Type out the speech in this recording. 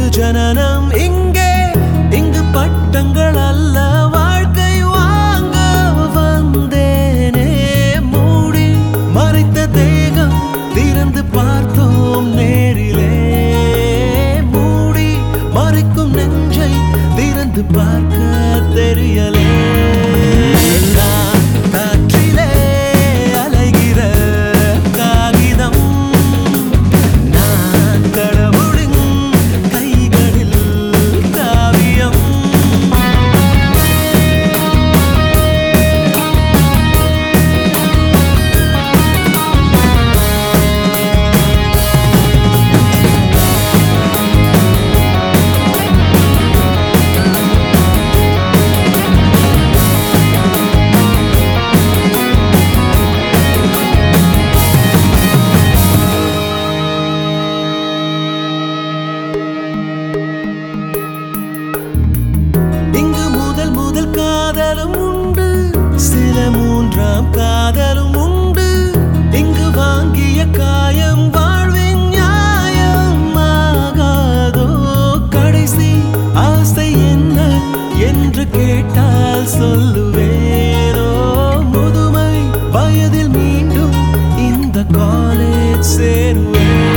ஜனனம் இங்கே இங்கு பட்டங்கள் அல்ல வாழ்க்கை வாங்க வந்தேனே மூடி மறைத்த தேகம் திறந்து பார்த்தோம் நேரிலே மூடி மறைக்கும் நெஞ்சை திறந்து பார்க்க தெரியலே நான் காற்றிலே அலைகிற காகிதம் நான் கடவுளின் கைகளில் காவியம் இங்கு முதல் முதல் காதலும் உண்டு சில மூன்றாம் காதலும் உண்டு இங்கு வாங்கிய காயம் வாழ்வின் நியாயம் ஆகாதோ கடைசி ஆசை என்ன என்று கேட்டால் சொல்லுவேனோ முதுமை வயதில் மீண்டும் இந்த காலேஜ் சேருவேன்